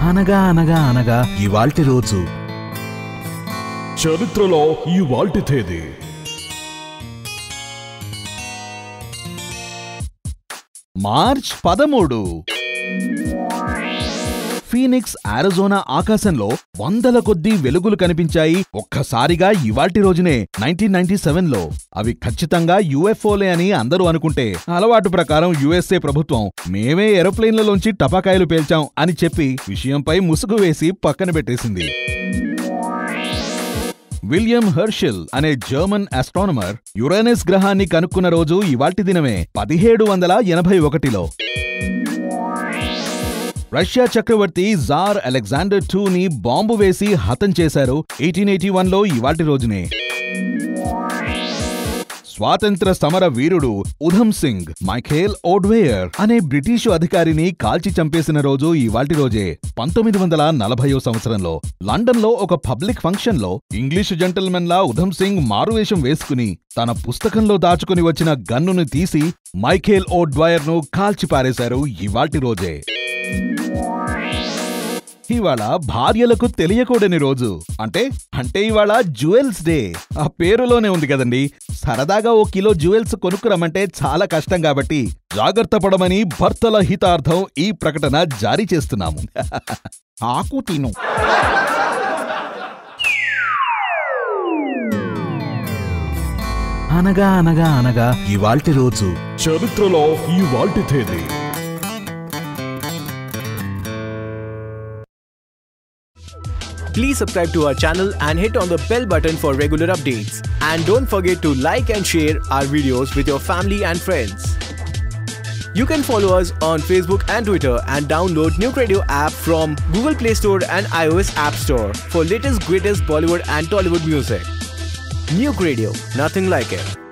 అనగా అనగా అనగా ఇవాల్టి రోజు చరిత్రలో ఈ వాల్టి తేదీ మార్చ్ పదమూడు ఫీనిక్స్ ఆరిజోనా ఆకాశంలో వందల కొద్దీ వెలుగులు కనిపించాయి ఒక్కసారిగా ఇవాల్టి రోజునే నైన్టీన్ నైన్టీ సెవెన్ లో అవి ఖచ్చితంగా యుఎఫ్ఓలే అని అందరూ అనుకుంటే అలవాటు ప్రకారం యుఎస్ఏ ప్రభుత్వం మేమే ఏరోప్లేన్లలోంచి టపాకాయలు పేల్చాం అని చెప్పి విషయంపై ముసుగు వేసి పక్కన పెట్టేసింది విలియం హెర్షిల్ అనే జర్మన్ ఆస్ట్రానమర్ యురేనస్ గ్రహాన్ని కనుక్కున్న రోజు ఇవాల్టి దినమే పదిహేడు వందల ఎనభై ఒకటిలో రష్యా చక్రవర్తి జార్ అలెగ్జాండర్ టూ ని బాంబు వేసి హతం చేశారు ఎయిటీన్ ఎయిటీ వన్ లో ఇవాల్టి రోజునే స్వాతంత్ర సమర వీరుడు ఉధమ్ సింగ్ మైఖేల్ ఓడ్వేయర్ అనే బ్రిటిషు అధికారిని కాల్చి చంపేసిన రోజు ఇవాల్టి రోజే పంతొమ్మిది వందల నలభయో సంవత్సరంలో లండన్ లో ఒక పబ్లిక్ ఫంక్షన్ లో ఇంగ్లీషు జెంటల్మెన్ లా ఉధమ్ సింగ్ మారువేషం వేసుకుని తన పుస్తకంలో దాచుకుని వచ్చిన గన్నును తీసి మైఖేల్ ఓడ్వయర్ ను కాల్చి పారేశారు ఇవాల్టి రోజే ఇవాళ భార్యలకు తెలియకూడని రోజు అంటే అంటే ఇవాళ జ్యువెల్స్ డే ఆ పేరులోనే ఉంది కదండి సరదాగా ఓ కిలో జ్యువెల్స్ కొనుక్కురమ్మంటే చాలా కష్టం కాబట్టి జాగ్రత్త పడమని భర్తల హితార్థం ఈ ప్రకటన జారీ చేస్తున్నాము ఆకు తిను అనగా అనగా అనగా ఇవాల్టి రోజు చరిత్రలో ఈ వాల్టి తేదీ Please subscribe to our channel and hit on the bell button for regular updates. And don't forget to like and share our videos with your family and friends. You can follow us on Facebook and Twitter and download Nuke Radio app from Google Play Store and iOS App Store for latest greatest Bollywood and Tollywood music. Nuke Radio, nothing like it.